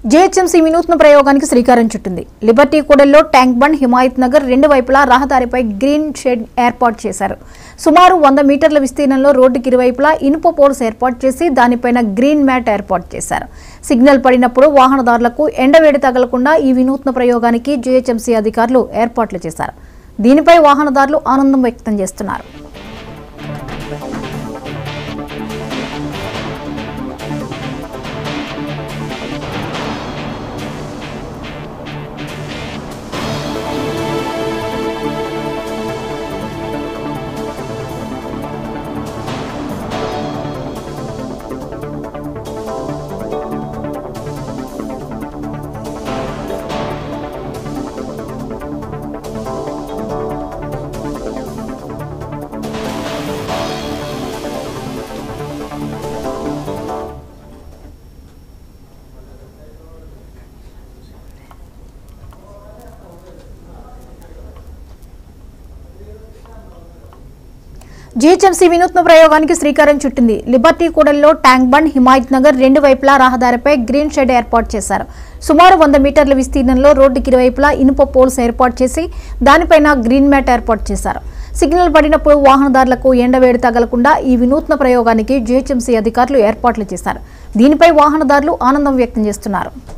GHMC వినూత్న ప్రయోగానికి శ్రీకారం చుట్టింది లిబర్టీ కూడల్లో ట్యాంక్ బండ్ హిమాయత్ నగర్ రెండు వైపులా రహదారిపై గ్రీన్ షెడ్ ఏర్పాటు చేశారు సుమారు వంద మీటర్ల విస్తీర్ణంలో రోడ్డుకి ఇరువైపులా ఇనుప పోల్స్ ఏర్పాటు చేసి దానిపైన గ్రీన్ మ్యాట్ ఏర్పాటు చేశారు సిగ్నల్ పడినప్పుడు వాహనదారులకు ఎండవేడి తగలకుండా ఈ వినూత్న ప్రయోగానికి జీహెచ్ఎంసీ అధికారులు ఏర్పాట్లు చేశారు దీనిపై వాహనదారులు ఆనందం వ్యక్తం చేస్తున్నారు జీహెచ్ఎంసీ వినూత్న ప్రయోగానికి శ్రీకారం చుట్టింది లిబర్టీ కూడల్లో ట్యాంక్ బండ్ హిమాయత్ నగర్ రెండు వైపులా రహదారిపై గ్రీన్ షెడ్ ఏర్పాటు చేశారు సుమారు వంద మీటర్ల విస్తీర్ణంలో రోడ్డుకి ఇరువైపులా ఇనుప పోల్స్ ఏర్పాటు చేసి దానిపైన గ్రీన్ మ్యాట్ ఏర్పాటు చేశారు సిగ్నల్ పడినప్పుడు వాహనదారులకు ఎండవేడి తగలకుండా ఈ వినూత్న ప్రయోగానికి జీహెచ్ఎంసీ అధికారులు ఏర్పాట్లు చేశారు దీనిపై వాహనదారులు ఆనందం వ్యక్తం చేస్తున్నారు